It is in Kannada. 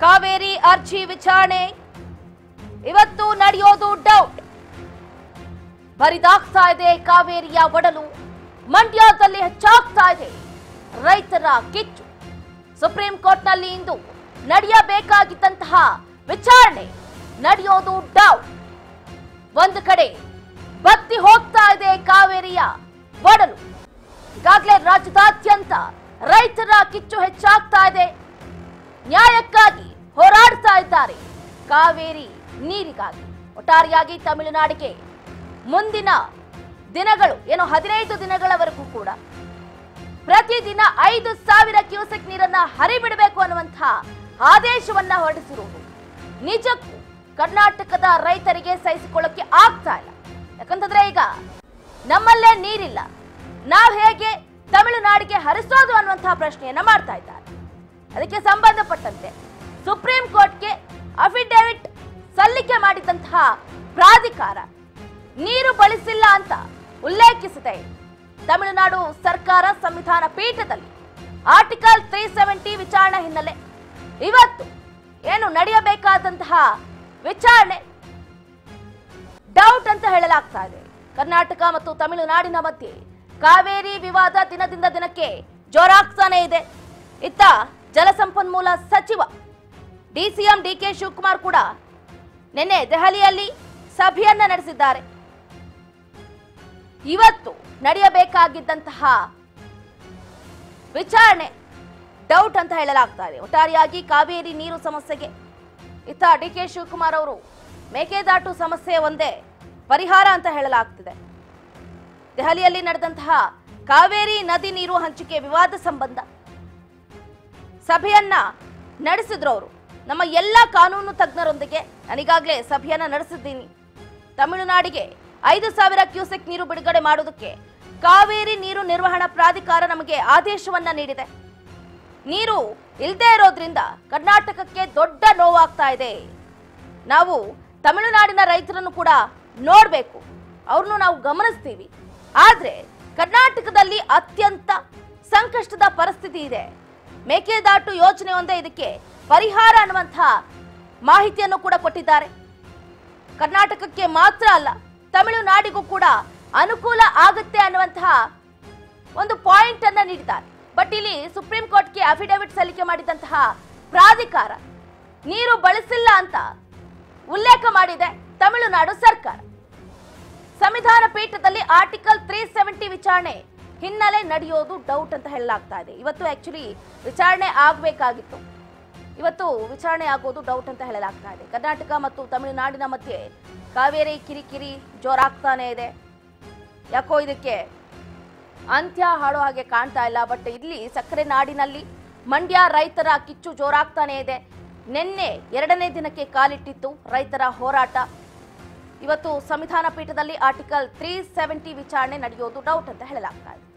ಕಾವೇರಿ ಅರ್ಜಿ ವಿಚಾರಣೆ ಇವತ್ತು ನಡೆಯೋದು ಡೌಟ್ ಬರಿದಾಗ್ತಾ ಇದೆ ಕಾವೇರಿಯ ಒಡಲು ಮಂಡ್ಯದಲ್ಲಿ ಹೆಚ್ಚಾಗ್ತಾ ಇದೆ ರೈತರ ಕಿಚ್ಚು ಸುಪ್ರೀಂ ಕೋರ್ಟ್ನಲ್ಲಿ ಇಂದು ನಡೆಯಬೇಕಾಗಿದ್ದಂತಹ ವಿಚಾರಣೆ ನಡೆಯೋದು ಡೌಟ್ ಒಂದು ಕಡೆ ಬತ್ತಿ ಹೋಗ್ತಾ ಇದೆ ಕಾವೇರಿಯ ಒಡಲು ಈಗಾಗಲೇ ರಾಜ್ಯದಾದ್ಯಂತ ರೈತರ ಕಿಚ್ಚು ಹೆಚ್ಚಾಗ್ತಾ ಇದೆ ನ್ಯಾಯಕ್ಕಾಗಿ ಹೋರಾಡ್ತಾ ಇದ್ದಾರೆ ಕಾವೇರಿ ನೀರಿಗಾಗಿ ಒಟ್ಟಾರೆಯಾಗಿ ತಮಿಳುನಾಡಿಗೆ ಮುಂದಿನ ದಿನಗಳು ಏನು ಹದಿನೈದು ದಿನಗಳವರೆಗೂ ಕೂಡ ಪ್ರತಿದಿನ ಐದು ಸಾವಿರ ಕ್ಯೂಸೆಕ್ ನೀರನ್ನ ಹರಿಬಿಡಬೇಕು ಅನ್ನುವಂತಹ ಆದೇಶವನ್ನ ಹೊರಡಿಸಿರುವುದು ನಿಜಕ್ಕೂ ಕರ್ನಾಟಕದ ರೈತರಿಗೆ ಸಹಿಸಿಕೊಳ್ಳಕ್ಕೆ ಆಗ್ತಾ ಇಲ್ಲ ಯಾಕಂತಂದ್ರೆ ಈಗ ನಮ್ಮಲ್ಲೇ ನೀರಿಲ್ಲ ನಾವು ಹೇಗೆ ತಮಿಳುನಾಡಿಗೆ ಹರಿಸೋದು ಅನ್ನುವಂತಹ ಪ್ರಶ್ನೆಯನ್ನ ಮಾಡ್ತಾ ಇದ್ದಾರೆ ಅದಕ್ಕೆ ಸಂಬಂಧಪಟ್ಟಂತೆ ಸುಪ್ರೀಂ ಕೋರ್ಟ್ಗೆ ಅಫಿಡೇವಿಟ್ ಸಲ್ಲಿಕೆ ಮಾಡಿದಂತಹ ಪ್ರಾಧಿಕಾರ ನೀರು ಬಳಸಿಲ್ಲ ಅಂತ ಉಲ್ಲೇಖಿಸಿದೆ ತಮಿಳುನಾಡು ಸರ್ಕಾರ ಸಂವಿಧಾನ ಪೀಠದಲ್ಲಿ ಆರ್ಟಿಕಲ್ ತ್ರೀ ಸೆವೆಂಟಿ ವಿಚಾರಣೆ ಹಿನ್ನೆಲೆ ಇವತ್ತು ಏನು ನಡೆಯಬೇಕಾದಂತಹ ವಿಚಾರಣೆ ಡೌಟ್ ಅಂತ ಹೇಳಲಾಗ್ತಾ ಇದೆ ಕರ್ನಾಟಕ ಮತ್ತು ತಮಿಳುನಾಡಿನ ಮಧ್ಯೆ ಕಾವೇರಿ ವಿವಾದ ದಿನದಿಂದ ದಿನಕ್ಕೆ ಜೋರಾಗ್ತಾನೆ ಇದೆ ಇತ್ತ ಜಲಸಂಪನ್ಮೂಲ ಸಚಿವ ಡಿಸಿಎಂ ಡಿಕೆ ಶಿವಕುಮಾರ್ ಕೂಡ ನಿನ್ನೆ ದೆಹಲಿಯಲ್ಲಿ ಸಭೆಯನ್ನ ನಡೆಸಿದ್ದಾರೆ ಇವತ್ತು ನಡೆಯಬೇಕಾಗಿದ್ದಂತಹ ವಿಚಾರಣೆ ಡೌಟ್ ಅಂತ ಹೇಳಲಾಗ್ತಾ ಇದೆ ಒಟ್ಟಾರೆಯಾಗಿ ಕಾವೇರಿ ನೀರು ಸಮಸ್ಯೆಗೆ ಇತ್ತ ಡಿ ಕೆ ಶಿವಕುಮಾರ್ ಅವರು ಮೇಕೆದಾಟು ಸಮಸ್ಯೆ ಒಂದೇ ಪರಿಹಾರ ಅಂತ ಹೇಳಲಾಗ್ತಿದೆ ದೆಹಲಿಯಲ್ಲಿ ನಡೆದಂತಹ ಕಾವೇರಿ ನದಿ ನೀರು ಹಂಚಿಕೆ ವಿವಾದ ಸಂಬಂಧ ಸಭೆಯನ್ನ ನಡೆಸಿದ್ರು ಅವರು ನಮ್ಮ ಎಲ್ಲ ಕಾನೂನು ತಜ್ಞರೊಂದಿಗೆ ನಾನೀಗಾಗಲೇ ಸಭೆಯನ್ನ ನಡೆಸಿದ್ದೀನಿ ತಮಿಳುನಾಡಿಗೆ ಐದು ಸಾವಿರ ಕ್ಯೂಸೆಕ್ ನೀರು ಬಿಡುಗಡೆ ಮಾಡೋದಕ್ಕೆ ಕಾವೇರಿ ನೀರು ನಿರ್ವಹಣಾ ಪ್ರಾಧಿಕಾರ ನಮಗೆ ಆದೇಶವನ್ನ ನೀಡಿದೆ ನೀರು ಇಲ್ಲದೆ ಇರೋದ್ರಿಂದ ಕರ್ನಾಟಕಕ್ಕೆ ದೊಡ್ಡ ನೋವಾಗ್ತಾ ಇದೆ ನಾವು ತಮಿಳುನಾಡಿನ ರೈತರನ್ನು ಕೂಡ ನೋಡಬೇಕು ಅವ್ರನ್ನು ನಾವು ಗಮನಿಸ್ತೀವಿ ಆದ್ರೆ ಕರ್ನಾಟಕದಲ್ಲಿ ಅತ್ಯಂತ ಸಂಕಷ್ಟದ ಪರಿಸ್ಥಿತಿ ಇದೆ ಮೇಕೆದಾಟು ಯೋಜನೆ ಒಂದೇ ಇದಕ್ಕೆ ಪರಿಹಾರ ಅನ್ನುವಂತಹ ಮಾಹಿತಿಯನ್ನು ಕೂಡ ಕೊಟ್ಟಿದ್ದಾರೆ ಕರ್ನಾಟಕಕ್ಕೆ ಮಾತ್ರ ಅಲ್ಲ ತಮಿಳುನಾಡಿಗೂ ಕೂಡ ಅನುಕೂಲ ಆಗುತ್ತೆ ಅನ್ನುವಂತಹ ಒಂದು ಪಾಯಿಂಟ್ ಅನ್ನ ನೀಡಿದ್ದಾರೆ ಬಟ್ ಇಲ್ಲಿ ಸುಪ್ರೀಂ ಕೋರ್ಟ್ಗೆ ಅಫಿಡವಿಟ್ ಸಲ್ಲಿಕೆ ಮಾಡಿದಂತಹ ಪ್ರಾಧಿಕಾರ ನೀರು ಬಳಸಿಲ್ಲ ಅಂತ ಉಲ್ಲೇಖ ಮಾಡಿದೆ ತಮಿಳುನಾಡು ಸರ್ಕಾರ ಸಂವಿಧಾನ ಪೀಠದಲ್ಲಿ ಆರ್ಟಿಕಲ್ ತ್ರೀ ಸೆವೆಂಟಿ ವಿಚಾರಣೆ ಹಿನ್ನೆಲೆ ನಡೆಯೋದು ಡೌಟ್ ಅಂತ ಹೇಳಲಾಗ್ತಾ ಇದೆ ಇವತ್ತು ಆಕ್ಚುಲಿ ವಿಚಾರಣೆ ಆಗಬೇಕಾಗಿತ್ತು ಇವತ್ತು ವಿಚಾರಣೆ ಆಗೋದು ಡೌಟ್ ಅಂತ ಹೇಳಲಾಗ್ತಾ ಇದೆ ಕರ್ನಾಟಕ ಮತ್ತು ತಮಿಳುನಾಡಿನ ಮಧ್ಯೆ ಕಾವೇರಿ ಕಿರಿಕಿರಿ ಜೋರಾಗ್ತಾನೆ ಇದೆ ಯಾಕೋ ಇದಕ್ಕೆ ಅಂತ್ಯ ಹಾಡೋ ಹಾಗೆ ಕಾಣ್ತಾ ಇಲ್ಲ ಬಟ್ ಇಲ್ಲಿ ಸಕ್ಕರೆ ನಾಡಿನಲ್ಲಿ ಮಂಡ್ಯ ರೈತರ ಕಿಚ್ಚು ಜೋರಾಗ್ತಾನೆ ಇದೆ ನಿನ್ನೆ ಎರಡನೇ ದಿನಕ್ಕೆ ಕಾಲಿಟ್ಟಿತ್ತು ರೈತರ ಹೋರಾಟ ಇವತ್ತು ಸಂವಿಧಾನ ಪೀಠದಲ್ಲಿ ಆರ್ಟಿಕಲ್ ತ್ರೀ ಸೆವೆಂಟಿ ವಿಚಾರಣೆ ನಡೆಯೋದು ಡೌಟ್ ಅಂತ ಹೇಳಲಾಗ್ತಾ ಇದೆ